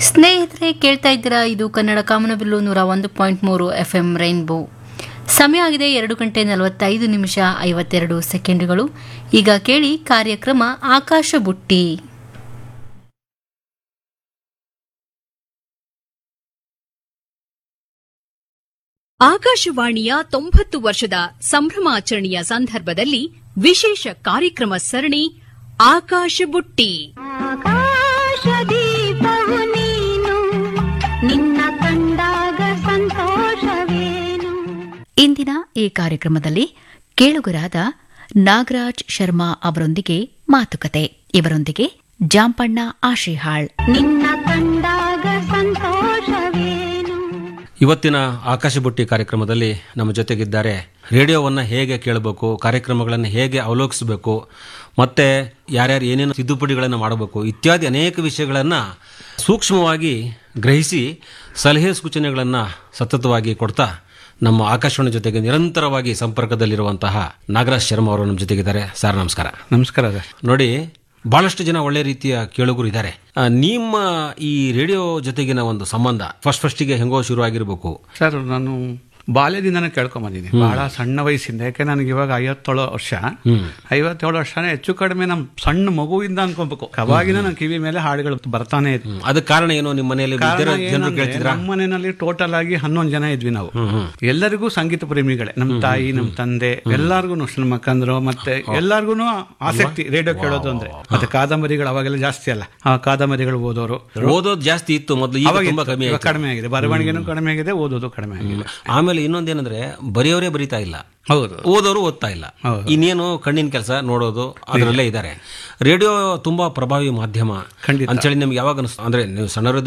ಸ್ನೇಹಿತರೆ ಕೇಳ್ತಾ ಇದ್ದೀರಾ ಇದು ಕನ್ನಡ ಕಾಮನಬಿಲ್ಲು ನೂರ ಒಂದು ಪಾಯಿಂಟ್ ಮೂರು ಎಫ್ ಎಂ ರೈನ್ಬೋ ಸಮಯ ಆಗಿದೆ ಎರಡು ಗಂಟೆ ನಲವತ್ತೈದು ನಿಮಿಷ ಐವತ್ತೆರಡು ಸೆಕೆಂಡುಗಳು ಈಗ ಕೇಳಿ ಕಾರ್ಯಕ್ರಮ ಆಕಾಶ ಬುಟ್ಟಿ ಆಕಾಶವಾಣಿಯ ತೊಂಬತ್ತು ವರ್ಷದ ಸಂಭ್ರಮಾಚರಣೆಯ ಸಂದರ್ಭದಲ್ಲಿ ವಿಶೇಷ ಕಾರ್ಯಕ್ರಮ ಸರಣಿ ಆಕಾಶ ಬುಟ್ಟಿ ಆಕಾಶದೀಪವು ನೀನು ನಿನ್ನ ಕಂಡಾಗ ಸಂತೋಷವೇನು ಇಂದಿನ ಈ ಕಾರ್ಯಕ್ರಮದಲ್ಲಿ ಕೇಳುಗರಾದ ನಾಗರಾಜ್ ಶರ್ಮಾ ಅವರೊಂದಿಗೆ ಮಾತುಕತೆ ಇವರೊಂದಿಗೆ ಜಾಂಪಣ್ಣ ಆಶಿಹಾಳ್ ನಿನ್ನ ಕಂಡಾಗ ಸಂತೋಷವೇನು ಇವತ್ತಿನ ಆಕಾಶ ಬುಟ್ಟಿ ಕಾರ್ಯಕ್ರಮದಲ್ಲಿ ನಮ್ಮ ಜೊತೆಗಿದ್ದಾರೆ ರೇಡಿಯೋವನ್ನು ಹೇಗೆ ಕೇಳಬೇಕು ಕಾರ್ಯಕ್ರಮಗಳನ್ನು ಹೇಗೆ ಅವಲೋಕಿಸಬೇಕು ಮತ್ತೆ ಯಾರ್ಯಾರು ಏನೇನು ತಿದ್ದುಪಡಿಗಳನ್ನು ಮಾಡಬೇಕು ಇತ್ಯಾದಿ ಅನೇಕ ವಿಷಯಗಳನ್ನು ಸೂಕ್ಷ್ಮವಾಗಿ ಗ್ರಹಿಸಿ ಸಲಹೆ ಸೂಚನೆಗಳನ್ನು ಸತತವಾಗಿ ಕೊಡ್ತಾ ನಮ್ಮ ಆಕಾಶವಾಣಿ ಜೊತೆಗೆ ನಿರಂತರವಾಗಿ ಸಂಪರ್ಕದಲ್ಲಿರುವಂತಹ ನಾಗರಾಜ್ ಶರ್ಮಾ ಅವರು ನಮ್ಮ ಜೊತೆಗಿದ್ದಾರೆ ಸರ್ ನಮಸ್ಕಾರ ನಮಸ್ಕಾರ ಸರ್ ನೋಡಿ ಬಹಳಷ್ಟು ಜನ ಒಳ್ಳೆ ರೀತಿಯ ಕೇಳುಗರು ಇದ್ದಾರೆ ಆ, ನಿಮ್ಮ ಈ ರೇಡಿಯೋ ಜೊತೆಗಿನ ಒಂದು ಸಂಬಂಧ ಫಸ್ಟ್ ಫಸ್ಟಿಗೆ ಹೆಂಗೋ ಶುರು ಆಗಿರ್ಬೇಕು ಸರ್ ನಾನು ಬಾಲ್ಯದಿಂದನೇ ಕೇಳ್ಕೊಂಬಂದಿದ್ದೀನಿ ಬಹಳ ಸಣ್ಣ ವಯಸ್ಸಿಂದ ಯಾಕೆ ನನಗೆ ಇವಾಗ ಐವತ್ತೇಳು ವರ್ಷ ಐವತ್ತೇಳು ವರ್ಷನೇ ಹೆಚ್ಚು ಕಡಿಮೆ ನಮ್ಮ ಸಣ್ಣ ಮಗುವಿಂದ ಅನ್ಕೋಬೇಕು ಅವಾಗಿನ ನನ್ನ ಕಿವಿ ಮೇಲೆ ಹಾಡುಗಳು ಬರ್ತಾನೆ ಇದ್ವು ಹ್ಮ್. ಅದಕ್ಕೆ ಕಾರಣ ಏನು ನಿಮ್ಮ ಮನೆಯಲ್ಲಿ ಕಾರಣ ಇದ್ದಿರೋ ಜನರು ಏನಂದ್ರೆ, ಕೇಳ್ತಿದ್ರ ನಮ್ಮ ಮನೆಯಲ್ಲಿ ಟೋಟಲ್ ಆಗಿ ಹನ್ನೊಂದು ಜನ ಇದ್ವಿ ನಾವು ಎಲ್ಲರಿಗೂ ಸಂಗೀತ ಪ್ರೇಮಿಗಳೇ ನಮ್ಮ ತಾಯಿ ನಮ್ಮ ತಂದೆ ಎಲ್ಲಾರ್ಗು ನಮ್ಮ ಮಕ್ಕಂದ್ರು ಮತ್ತೆ ಎಲ್ಲಾರ್ಗು ಆಸಕ್ತಿ ರೇಡಿಯೋ ಕೇಳೋದು ಅಂದ್ರೆ ಮತ್ತೆ ಕಾದಂಬರಿಗಳು ಅವಾಗೆಲ್ಲ ಜಾಸ್ತಿ ಅಲ್ಲ ಆ ಕಾದಂಬರಿಗಳು ಓದೋರು ಓದೋದು ಜಾಸ್ತಿ ಇತ್ತು ಮೊದಲು ಈಗ ಅವಾಗ ತುಂಬಾ ಇತ್ತು. ಕಮ್ಮಿ ಇವಾಗ ಆಯ್ತು ಕಡಿಮೆ ಆಗಿದೆ ಬರವಣಿಗೆನೂ ಕಡಿಮೆ ಆಗಿದೆ ಓದೋದು ಕಡಿಮೆ ಆಗಿದೆ ಆಮೇಲೆ ಇನ್ನೊಂದೇನಂದ್ರೆ ಬರೆಯೋರೇ ಬರಿತಾ ಇಲ್ಲ ಹೌದು ಓದೋರು ಓದ್ತಾ ಇಲ್ಲ ಹೌದು. ಇನ್ನೇನು ಕಣ್ಣಿನ ಕೆಲಸ ನೋಡೋದು ಅದರಲ್ಲೇ ಇದ್ದಾರೆ ರೇಡಿಯೋ ತುಂಬಾ ಪ್ರಭಾವಿ ಮಾಧ್ಯಮ ಖಂಡಿತ. ಅಂತೇಳಿ ನಿಮ್ಗೆ ಯಾವಾಗ ಅನಿಸ್ತು ಅಂದ್ರೆ ನೀವು ಸಣ್ಣವರಿದ್ದ